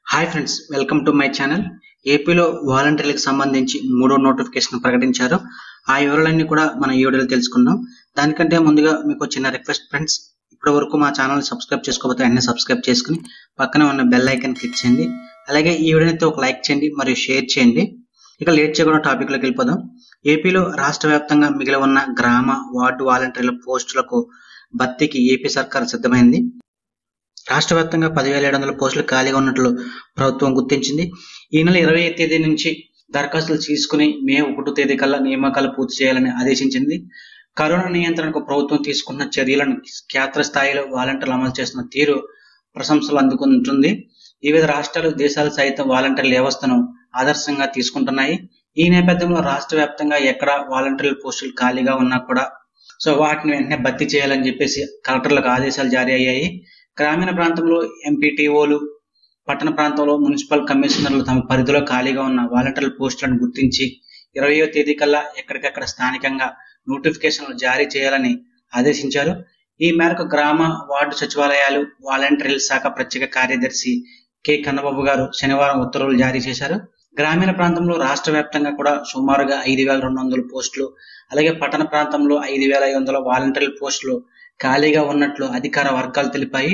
hi friends welcome to my channel ఏపీలో వాలంటీర్లకు సంబంధించి మూడో నోటిఫికేషన్ ప్రకటించారు ఆ వివరాలన్నీ కూడా మన ఈ వీడియోలో తెలుసుకుందాం దానికంటే ముందుగా మీకు చిన్న రిక్వెస్ట్ ఫ్రెండ్స్ ఇప్పటి వరకు మా ఛానల్ సబ్స్క్రైబ్ చేసుకోకపోతే అన్ని సబ్స్క్రైబ్ చేసుకుని పక్కనే ఉన్న బెల్ ఐకాన్ క్లిక్ చేయండి అలాగే ఈ వీడియోని ఒక లైక్ చేయండి మరియు షేర్ చేయండి ఇక లేట్ చేయకుండా టాపిక్ లోకి వెళ్ళిపోదాం ఏపీలో రాష్ట్ర వ్యాప్తంగా మిగిలి ఉన్న గ్రామ వార్డు వాలంటీర్ల పోస్టులకు భర్తీకి ఏపీ సర్కార్ సిద్ధమైంది రాష్ట్ర వ్యాప్తంగా పదివేల ఏడు వందల పోస్టులు ఖాళీగా ఉన్నట్లు ప్రభుత్వం గుర్తించింది ఈ నెల ఇరవై తేదీ నుంచి దరఖాస్తులు తీసుకుని మే ఒకటో తేదీ కల్లా నియామకాలు పూర్తి చేయాలని ఆదేశించింది కరోనా నియంత్రణకు ప్రభుత్వం తీసుకున్న చర్యలను క్షేత్ర స్థాయిలో వాలంటీర్లు అమలు చేస్తున్న తీరు ప్రశంసలు అందుకుంటుంది వివిధ రాష్ట్రాలు దేశాలు సైతం వాలంటీర్ల వ్యవస్థను ఆదర్శంగా తీసుకుంటున్నాయి ఈ నేపథ్యంలో రాష్ట్ర వ్యాప్తంగా ఎక్కడ వాలంటీర్ల పోస్టులు ఖాళీగా ఉన్నా కూడా సో వాటిని వెంటనే భర్తీ చేయాలని చెప్పేసి కలెక్టర్లకు ఆదేశాలు జారీ అయ్యాయి గ్రామీణ ప్రాంతంలో ఎంపీటీఓలు పట్టణ ప్రాంతంలో మున్సిపల్ కమిషనర్లు తమ పరిధిలో ఖాళీగా ఉన్న వాలంటీర్ల పోస్టులను గుర్తించి ఇరవయో తేదీ కల్లా ఎక్కడికక్కడ స్థానికంగా నోటిఫికేషన్లు జారీ చేయాలని ఆదేశించారు ఈ మేరకు గ్రామ వార్డు సచివాలయాలు వాలంటీర్ల శాఖ ప్రత్యేక కార్యదర్శి కె కన్నబాబు గారు శనివారం ఉత్తర్వులు జారీ చేశారు గ్రామీణ ప్రాంతంలో రాష్ట్ర వ్యాప్తంగా కూడా సుమారుగా ఐదు వేల రెండు వందల పోస్టులు అలాగే పట్టణ ప్రాంతంలో ఐదు వేల ఐదు వందల వాలంటీర్ల పోస్టులు ఖాళీగా ఉన్నట్లు అధికార వర్గాలు తెలిపాయి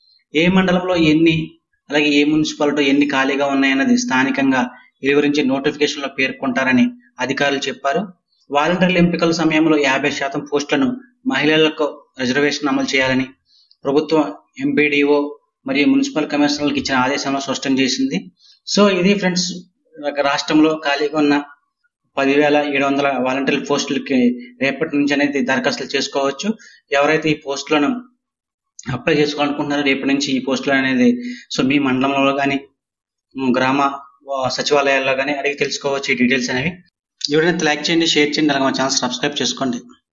ఏ మండలంలో ఎన్ని అలాగే ఏ మున్సిపాలిటీ ఎన్ని ఖాళీగా ఉన్నాయన్నది స్థానికంగా వివరించి నోటిఫికేషన్లో పేర్కొంటారని అధికారులు చెప్పారు వాలంటీర్ల ఎంపికల సమయంలో యాభై శాతం పోస్టులను మహిళలకు రిజర్వేషన్ అమలు చేయాలని ప్రభుత్వం ఎంపీడీఓ మరియు మున్సిపల్ కమిషనర్లకు ఇచ్చిన ఆదేశంలో స్పష్టం చేసింది సో ఇది ఫ్రెండ్స్ రాష్ట్రంలో ఖాళీగా ఉన్న పదివేల ఏడు వందల వాలంటీర్ పోస్టులకి రేపటి నుంచి అనేది దరఖాస్తులు చేసుకోవచ్చు ఎవరైతే ఈ పోస్టులను అప్లై చేసుకోవాలనుకుంటున్నారో రేపటి నుంచి ఈ పోస్టులు అనేది సో మీ మండలంలో కానీ గ్రామ సచివాలయాల్లో కానీ అడిగి తెలుసుకోవచ్చు ఈ డీటెయిల్స్ అనేవి ఎవరైనా లైక్ చేయండి షేర్ చేయండి అలాగే మా ఛానల్ సబ్స్క్రైబ్ చేసుకోండి